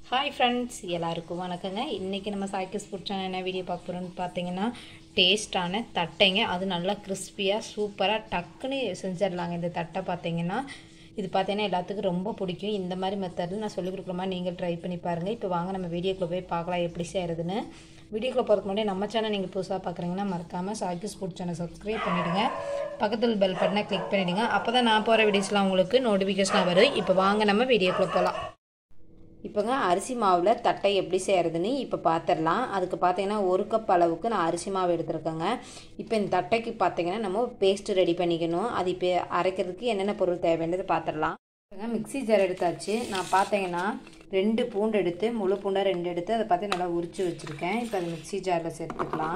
hi friends எல்லாருக்கும் வணக்கங்க இன்றைக்கி நம்ம சாய்க்கிஸ் பிடிச்சான என்ன வீடியோ பார்க்க போகிறோம்னு பார்த்தீங்கன்னா டேஸ்டான தட்டைங்க அது நல்லா கிறிஸ்பியாக சூப்பராக டக்குன்னு செஞ்சிடலாங்க இந்த தட்டை பார்த்தீங்கன்னா இது பார்த்தீங்கன்னா எல்லாத்துக்கும் ரொம்ப பிடிக்கும் இந்த மாதிரி மெத்தடில் நான் சொல்லிக் கொடுக்குற மாதிரி நீங்கள் ட்ரை பண்ணி பாருங்கள் இப்போ வாங்க நம்ம வீடியோக்குள்ளே போய் பார்க்கலாம் எப்படி செய்கிறதுன்னு வீடியோக்குள்ளே போகிறதுக்கு முன்னாடி நம்ம சேனல் நீங்கள் புதுசாக பார்க்குறீங்கன்னா மறக்காமல் சாய்க்கிஸ் ஃபுட் சேனல் சப்ஸ்கிரைப் பண்ணிவிடுங்க பக்கத்தில் பெல் பட்டனை கிளிக் பண்ணிவிடுங்க அப்போ தான் நான் போகிற வீடியோஸ்லாம் உங்களுக்கு நோட்டிஃபிகேஷனாக வரும் இப்போ வாங்க நம்ம வீடியோக்குள்ளே போகலாம் இப்போங்க அரிசி மாவில் தட்டை எப்படி செய்கிறதுன்னு இப்போ பார்த்துடலாம் அதுக்கு பார்த்தீங்கன்னா ஒரு கப் அளவுக்கு நான் அரிசி மாவு எடுத்துருக்கேங்க இப்போ இந்த தட்டைக்கு பார்த்தீங்கன்னா நம்ம பேஸ்ட்டு ரெடி பண்ணிக்கணும் அது இப்போ அரைக்கிறதுக்கு என்னென்ன பொருள் தேவைன்றது பார்த்துடலாம் இப்போங்க மிக்ஸி ஜார் எடுத்தாச்சு நான் பார்த்தீங்கன்னா ரெண்டு பூண்டு எடுத்து முழு பூண்டாக ரெண்டு எடுத்து அதை பார்த்து நல்லா உரித்து வச்சுருக்கேன் இப்போ அது மிக்ஸி ஜாரில் சேர்த்துக்கலாம்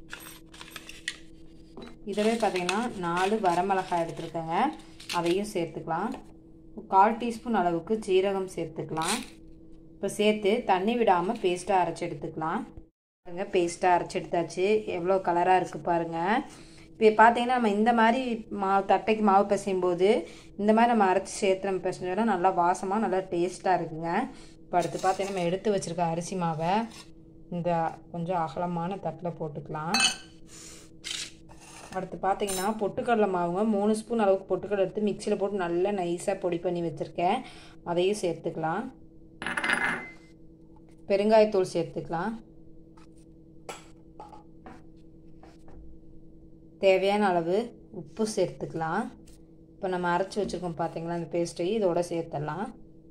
இதவே பார்த்தீங்கன்னா நாலு வரமிளகாய் எடுத்துருக்கேங்க அதையும் சேர்த்துக்கலாம் கால் டீஸ்பூன் அளவுக்கு ஜீரகம் சேர்த்துக்கலாம் இப்போ சேர்த்து தண்ணி விடாமல் பேஸ்ட்டாக அரைச்சி எடுத்துக்கலாம் பாருங்கள் பேஸ்ட்டாக அரைச்சி எடுத்தாச்சு எவ்வளோ கலராக இருக்குது பாருங்கள் இப்போ பார்த்தீங்கன்னா நம்ம இந்த மாதிரி மாவு தட்டைக்கு மாவு பிசையும் போது இந்த மாதிரி நம்ம அரைச்சி சேர்த்து நம்ம பிசைஞ்சோன்னா நல்லா வாசமாக நல்லா டேஸ்ட்டாக இருக்குங்க இப்போ அடுத்து பார்த்தீங்கன்னா நம்ம எடுத்து வச்சுருக்க அரிசி மாவை இந்த கொஞ்சம் அகலமான தட்டில் போட்டுக்கலாம் அடுத்து பார்த்தீங்கன்னா பொட்டுக்கடலை மாவுங்க மூணு ஸ்பூன் அளவுக்கு பொட்டுக்கடலை எடுத்து மிக்சியில் போட்டு நல்லா நைஸாக பொடி பண்ணி வச்சுருக்கேன் அதையும் சேர்த்துக்கலாம் பெருங்காயத்தூள் சேர்த்துக்கலாம் தேவையான அளவு உப்பு சேர்த்துக்கலாம் இப்போ நம்ம அரைச்சி வச்சுருக்கோம் பார்த்தீங்களா அந்த பேஸ்ட்டையும் இதோட சேர்த்துடலாம்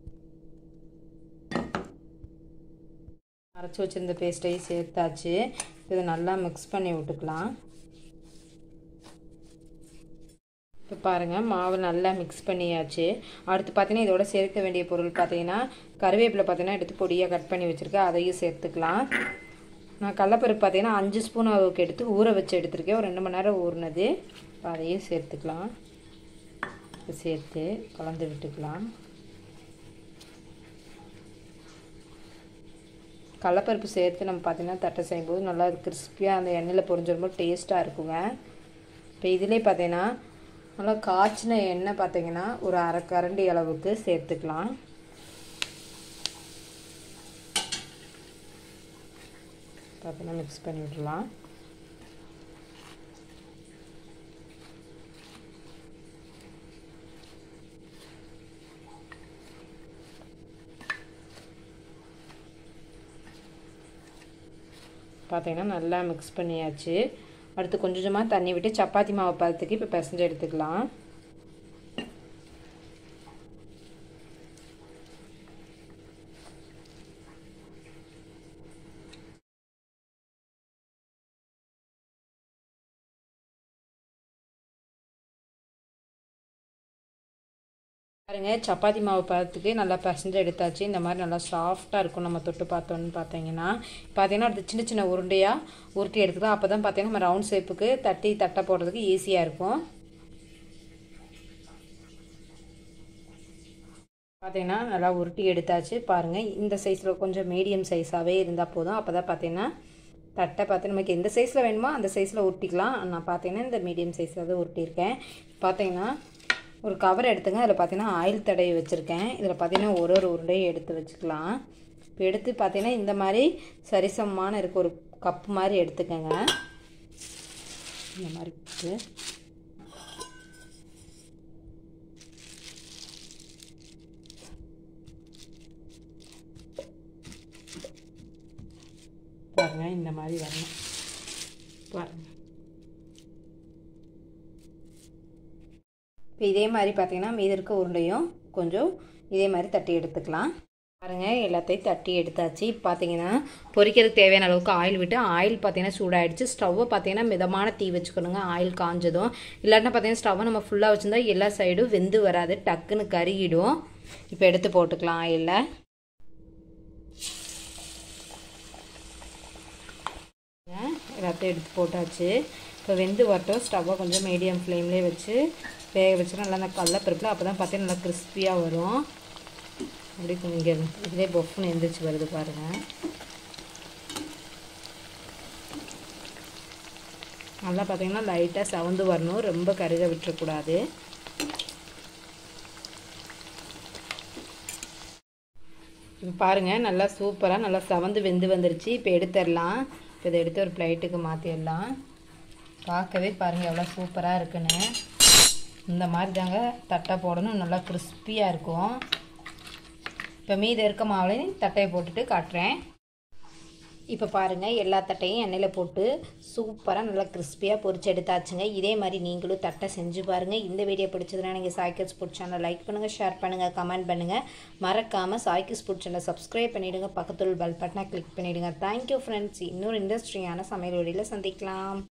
அரைச்சி வச்சுருந்த பேஸ்ட்டையும் சேர்த்தாச்சு இதை நல்லா மிக்ஸ் பண்ணி விட்டுக்கலாம் இப்போ பாருங்கள் மாவு நல்லா மிக்ஸ் பண்ணியாச்சு அடுத்து பார்த்தீங்கன்னா இதோட சேர்க்க வேண்டிய பொருள் பார்த்தீங்கன்னா கருவேப்பிலை பார்த்தீங்கன்னா எடுத்து பொடியாக கட் பண்ணி வச்சுருக்கேன் அதையும் சேர்த்துக்கலாம் நான் கடலப்பருப்பு பார்த்தீங்கன்னா அஞ்சு ஸ்பூன் அளவுக்கு எடுத்து ஊற வச்சு எடுத்துருக்கேன் ஒரு ரெண்டு மணி நேரம் ஊறினது அதையும் சேர்த்துக்கலாம் சேர்த்து கலந்து விட்டுக்கலாம் கடலப்பருப்பு சேர்த்து நம்ம பார்த்தீங்கன்னா தட்டை செய்யும்போது நல்லா கிறிஸ்பியாக அந்த எண்ணெயில் பொரிஞ்சிரும்போது டேஸ்ட்டாக இருக்குங்க இப்போ இதிலே பார்த்தீங்கன்னா நல்லா காய்ச்சின எண்ணெய் பார்த்தீங்கன்னா ஒரு அரை கரண்டி அளவுக்கு சேர்த்துக்கலாம் பார்த்தீங்கன்னா மிக்ஸ் பண்ணி விடலாம் பார்த்தீங்கன்னா நல்லா மிக்ஸ் பண்ணியாச்சு அடுத்து கொஞ்சம் கொஞ்சமாக தண்ணி விட்டு சப்பாத்தி மாவு பதத்துக்கு இப்போ பிசைஞ்சு எடுத்துக்கலாம் பாருங்க சப்பாத்தி மாவு பதத்துக்கு நல்லா பிசைஞ்சு எடுத்தாச்சு இந்த மாதிரி நல்லா சாஃப்டாக இருக்கும் நம்ம தொட்டு பார்த்தோன்னு பார்த்தீங்கன்னா பார்த்தீங்கன்னா அடுத்து சின்ன சின்ன உருண்டையாக உருட்டி எடுத்துக்கலாம் அப்போ தான் பார்த்தீங்கன்னா நம்ம ரவுண்ட் ஷேப்புக்கு தட்டி தட்டை போடுறதுக்கு ஈஸியாக இருக்கும் பார்த்தீங்கன்னா நல்லா உருட்டி எடுத்தாச்சு பாருங்கள் இந்த சைஸில் கொஞ்சம் மீடியம் சைஸாகவே இருந்தால் போதும் அப்போ தான் பார்த்தீங்கன்னா தட்டை பார்த்து நமக்கு எந்த சைஸில் வேணுமோ அந்த சைஸில் உருட்டிக்கலாம் நான் பார்த்தீங்கன்னா இந்த மீடியம் சைஸில் தான் உருட்டியிருக்கேன் பார்த்தீங்கன்னா ஒரு கவர் எடுத்துங்க அதில் பார்த்தீங்கன்னா ஆயில் தடவி வச்சுருக்கேன் இதில் பார்த்தீங்கன்னா ஒரு ஒரு உருண்டையும் எடுத்து வச்சுக்கலாம் இப்போ எடுத்து பார்த்தீங்கன்னா இந்த மாதிரி சரிசமமான இருக்க ஒரு கப்பு மாதிரி எடுத்துக்கோங்க இந்த மாதிரி பாருங்க இந்த மாதிரி வரணும் பாருங்கள் இப்போ இதே மாதிரி பார்த்தீங்கன்னா மீது இருக்க உருண்டையும் கொஞ்சம் இதே மாதிரி தட்டி எடுத்துக்கலாம் பாருங்கள் எல்லாத்தையும் தட்டி எடுத்தாச்சு பார்த்தீங்கன்னா பொரிக்கிறதுக்கு தேவையான அளவுக்கு ஆயில் விட்டு ஆயில் பார்த்தீங்கன்னா சூடாயிடுச்சு ஸ்டவ்வை பார்த்தீங்கன்னா மிதமான தீ வச்சுக்கணுங்க ஆயில் காஞ்சதும் இல்லாட்டினா பார்த்தீங்கன்னா ஸ்டவ்வை நம்ம ஃபுல்லாக வச்சுருந்தா எல்லா சைடும் வெந்து வராது டக்குன்னு கருகிடும் இப்போ எடுத்து போட்டுக்கலாம் ஆயிலில் எல்லாத்தையும் எடுத்து போட்டாச்சு இப்போ வெந்து வரட்டும் ஸ்டவ்வை கொஞ்சம் மீடியம் ஃப்ளேம்லேயே வச்சு வேக வச்சு நல்லா அந்த கடலப்பருப்பில் அப்போ தான் பார்த்தீங்கன்னா நல்லா கிறிஸ்பியாக வரும் அப்படி கொஞ்சம் இங்கே இதிலே பொஃப்னு எந்திரிச்சு வருது பாருங்கள் நல்லா பார்த்தீங்கன்னா லைட்டாக சவுந்து வரணும் ரொம்ப கருக விட்டுறக்கூடாது இப்போ பாருங்கள் நல்லா சூப்பராக நல்லா சவந்து வெந்து வந்துருச்சு இப்போ எடுத்துடலாம் இப்போ இதை எடுத்து ஒரு பிளேட்டுக்கு மாற்றிடலாம் பார்க்கவே பாருங்கள் எவ்வளோ சூப்பராக இருக்குன்னு இந்த மாதிரி தாங்க தட்டை போடணும் நல்லா கிறிஸ்பியாக இருக்கும் இப்போ மீதி இருக்க மாவுலையும் தட்டையை போட்டுட்டு காட்டுறேன் இப்போ பாருங்கள் எல்லா தட்டையும் எண்ணெயில் போட்டு சூப்பராக நல்லா கிறிஸ்பியாக பொரிச்சு எடுத்தாச்சுங்க இதே மாதிரி நீங்களும் தட்டை செஞ்சு பாருங்கள் இந்த வீடியோ பிடிச்சதுன்னா நீங்கள் சாய்க்கஸ் ஃபுட் சேனல் லைக் பண்ணுங்கள் ஷேர் பண்ணுங்கள் கமெண்ட் பண்ணுங்கள் மறக்காமல் சாய்க்கஸ் ஃபுட் சேனல் சப்ஸ்கிரைப் பண்ணிவிடுங்க பக்கத்தில் பெல் பட்டனை கிளிக் பண்ணிவிடுங்க தேங்க்யூ ஃப்ரெண்ட்ஸ் இன்னொரு இண்டஸ்ட்ரியான சமையல் வழியில் சந்திக்கலாம்